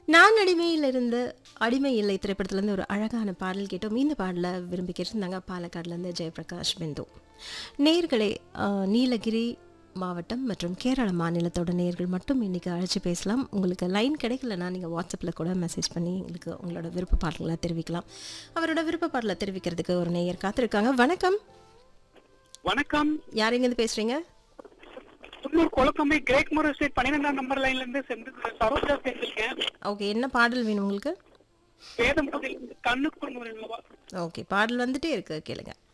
நான் அடிமையில் இருந்த அடிமை இல்லை திரைப்படத்துலேருந்து ஒரு அழகான பாடல் கேட்டோம் இந்த பாடலை விரும்பி கேட்டிருந்தாங்க பாலக்காடுலேருந்து ஜெயபிரகாஷ் பிந்து நேர்களே அஹ், நீலகிரி மாவட்டம் மற்றும் கேரள மாநிலத்தோட நேர்கள் மட்டும் இன்றைக்கி அழைச்சி பேசலாம் உங்களுக்கு லைன் கிடைக்கலனா நீங்கள் வாட்ஸ்அப்பில் கூட மெசேஜ் பண்ணி எங்களுக்கு உங்களோட விருப்ப பாடல்களை தெரிவிக்கலாம் அவரோட விருப்ப பாடலை தெரிவிக்கிறதுக்கு ஒரு நேயர் காத்திருக்காங்க வணக்கம் வணக்கம் யார் எங்கேருந்து பேசுகிறீங்க Coonoor Kulakkambai Craigmore estate பன்னிரெண்டாம் நம்பர் லைன்ல இருந்து சென்று சரோஜா சேர்ந்திருக்கேன் ஓகே என்ன பாடல் வேணும் உங்களுக்கு வேதம் பகுதியில் கண்ணுக்கு முறையில் ஓகே பாடல் வந்துட்டே இருக்கு கேளுங்க